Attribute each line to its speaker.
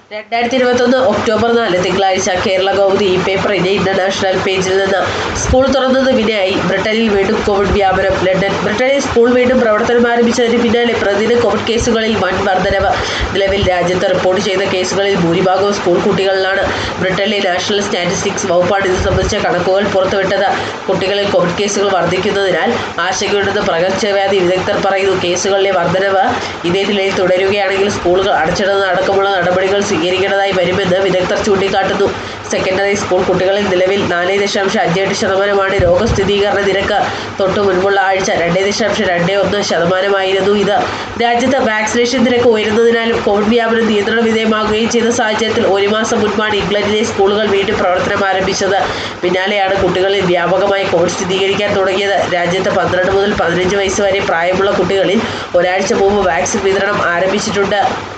Speaker 1: രണ്ടായിരത്തി ഇരുപത്തൊന്ന് ഒക്ടോബർ നാല് തിങ്കളാഴ്ച കേരള കൗമുദി ഈ പേപ്പറിന്റെ ഇന്റർനാഷണൽ പേജിൽ നിന്ന് സ്കൂൾ തുറന്നത് പിന്നായി ബ്രിട്ടനിൽ വീണ്ടും കോവിഡ് വ്യാപനം ലണ്ടൻ ബ്രിട്ടനിൽ സ്കൂൾ വീണ്ടും പ്രവർത്തനം ആരംഭിച്ചതിന് പിന്നാലെ പ്രതിദിന കോവിഡ് കേസുകളിൽ വൻ വർധനവ് നിലവിൽ രാജ്യത്ത് റിപ്പോർട്ട് ചെയ്ത കേസുകളിൽ ഭൂരിഭാഗവും സ്കൂൾ കുട്ടികളിലാണ് ബ്രിട്ടനിലെ നാഷണൽ സ്റ്റാറ്റിസ്റ്റിക്സ് വകുപ്പാണ് ഇത് സംബന്ധിച്ച കണക്കുകൾ പുറത്തുവിട്ടത് കുട്ടികളിൽ കോവിഡ് കേസുകൾ വർദ്ധിക്കുന്നതിനാൽ ആശങ്കയുണ്ടെന്ന് പകർച്ചവ്യാധി വിദഗ്ധർ പറയുന്നു കേസുകളിലെ വർധനവ് ഇതേ നിലയിൽ തുടരുകയാണെങ്കിൽ സ്കൂളുകൾ അടച്ചിടുന്നത് അടക്കമുള്ള നടപടികൾ സ്വീകരിക്കേണ്ടതായി വരുമെന്ന് വിദഗ്ധർ ചൂണ്ടിക്കാട്ടുന്നു സെക്കൻഡറി സ്കൂൾ കുട്ടികളിൽ നിലവിൽ നാല് ദശാംശം അഞ്ച് എട്ട് ശതമാനമാണ് രോഗസ്ഥിരീകരണ നിരക്ക് തൊട്ടു മുൻപുള്ള ആഴ്ച രണ്ട് ദശാംശം രണ്ട് ഒന്ന് ശതമാനമായിരുന്നു ഇത് രാജ്യത്ത് വാക്സിനേഷൻ നിരക്ക് ഉയരുന്നതിനാലും കോവിഡ് വ്യാപനം നിയന്ത്രണ വിധേയമാകുകയും ചെയ്ത സാഹചര്യത്തിൽ ഒരു മാസം മുൻപാണ് ഇംഗ്ലണ്ടിലെ സ്കൂളുകൾ വീണ്ടും പ്രവർത്തനം ആരംഭിച്ചത് പിന്നാലെയാണ് കുട്ടികളിൽ വ്യാപകമായി കോവിഡ് സ്ഥിരീകരിക്കാൻ തുടങ്ങിയത് രാജ്യത്ത് പന്ത്രണ്ട് മുതൽ പതിനഞ്ച് വയസ്സ് വരെ പ്രായമുള്ള കുട്ടികളിൽ ഒരാഴ്ച മുമ്പ് വാക്സിൻ വിതരണം ആരംഭിച്ചിട്ടുണ്ട്